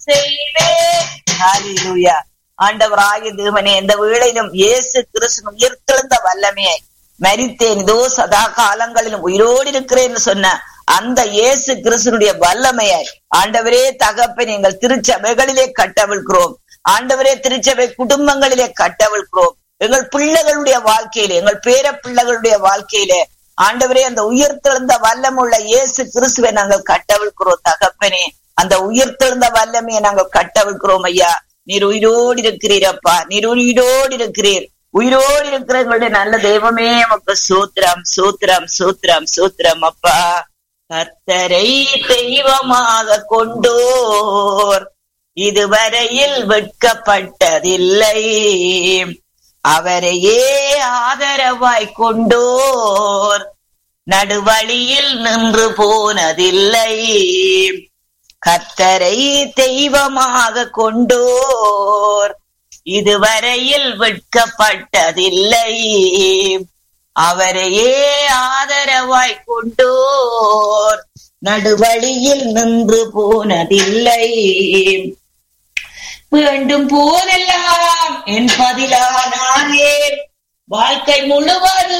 செய்வேன் ஹalleluya ஆண்டவராகிய தேவனே இந்த வேளையிலும் இயேசு கிறிஸ்து உயிர்த்தெழுந்த வல்லமையை மரித்தேன் இதோ சதா காலங்களிலும் உயிரோடு இருக்கிறேன் என்று சொன்ன அந்த இயேசு கிறிஸ்துனுடைய வல்லமையை ஆண்டவரே தகப்பன் எங்கள் திருச்சபைகளிலே கட்டவிழ்கிறோம் ஆண்டவரே திருச்சபை குடும்பங்களிலே கட்டவிழ்கிறோம் எங்கள் பிள்ளைகளுடைய வாழ்க்கையிலே எங்கள் பேர பிள்ளைகளுடைய வாழ்க்கையிலே ஆண்டவரே அந்த உயிர்த்தெழுந்த வல்லமுள்ள இயேசு கிறிஸ்துவை நாங்கள் கட்டவிழ்கிறோம் தகப்பனே அந்த உயிர்த்தெழுந்த வல்லமையை நாங்கள் கட்டவிழ்கிறோம் ஐயா நீர் உயிரோடு இருக்கிறீரப்பா நீர் உயிரோடு இருக்கிறீர் உயிரோடு இருக்கிற எங்களுடைய நல்ல தெய்வமே உமக்கு சூத்திரம் சூத்திரம் சூத்திரம் சூத்திரம் அப்பா கர்த்தரை தெய்வமாக கொண்டோர் இதுவரையில் வெட்கப்பட்டதில்லை அவரையே ஆதரவாய் கொண்டோர் நடுவழியில் நின்று போனதில்லை கர்த்தரை தெய்வமாக கொண்டோர் இதுவரையில் வெட்கப்பட்டதில்லை அவரையே ஆதரவாய் கொண்டோர் நடுவழியில் நின்று போனதில்லை வேண்டும் போதெல்லாம் என் பதிலானாரே வாழ்க்கை முழுவதும்